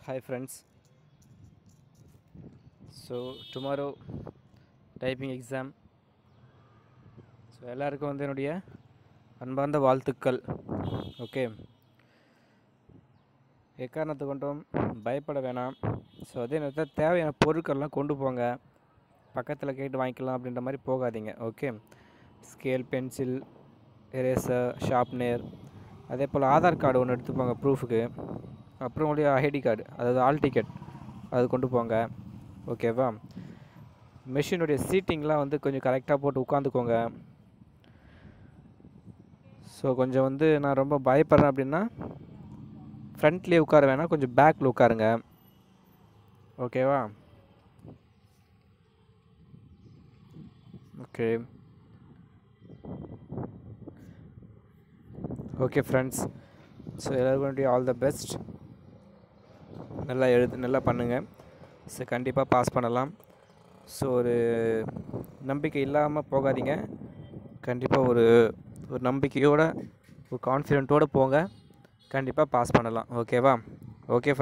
Hi friends. So tomorrow typing exam. So எல்லாருக்கும் வந்து என்னுடைய அன்பார்ந்த வாழ்த்துக்கள் ஓகே எக்காரணத்தை கொண்டும் பயப்பட வேணாம் ஸோ அதே நேரத்தில் தேவையான பொருட்கள்லாம் கொண்டு போங்க பக்கத்தில் கேட்டு வாங்கிக்கலாம் அப்படின்ற மாதிரி போகாதீங்க okay scale pencil eraser sharpener அதே போல் ஆதார் கார்டு ஒன்று எடுத்துப்போங்க ப்ரூஃபுக்கு அப்புறம் உங்களுடைய ஐடி கார்டு அதாவது ஆல் டிக்கெட் அது கொண்டு போங்க ஓகேவா மெஷினுடைய சீட்டிங்லாம் வந்து கொஞ்சம் கரெக்டாக போட்டு உட்காந்துக்கோங்க ஸோ கொஞ்சம் வந்து நான் ரொம்ப பயப்படுறேன் அப்படின்னா ஃப்ரண்ட்லேயே உட்கார வேணாம் கொஞ்சம் பேக்கில் உட்காருங்க ஓகேவா ஓகே ஓகே ஃப்ரெண்ட்ஸ் ஸோ எல்லாருக்கும் ஆல் த பெஸ்ட் நல்லா எழுது நல்லா பண்ணுங்கள் ஸோ கண்டிப்பாக பாஸ் பண்ணலாம் ஸோ ஒரு நம்பிக்கை இல்லாமல் போகாதீங்க கண்டிப்பாக ஒரு ஒரு நம்பிக்கையோட ஒரு கான்ஃபிடென்ட்டோடு போங்க கண்டிப்பாக பாஸ் பண்ணலாம் ஓகேவா ஓகே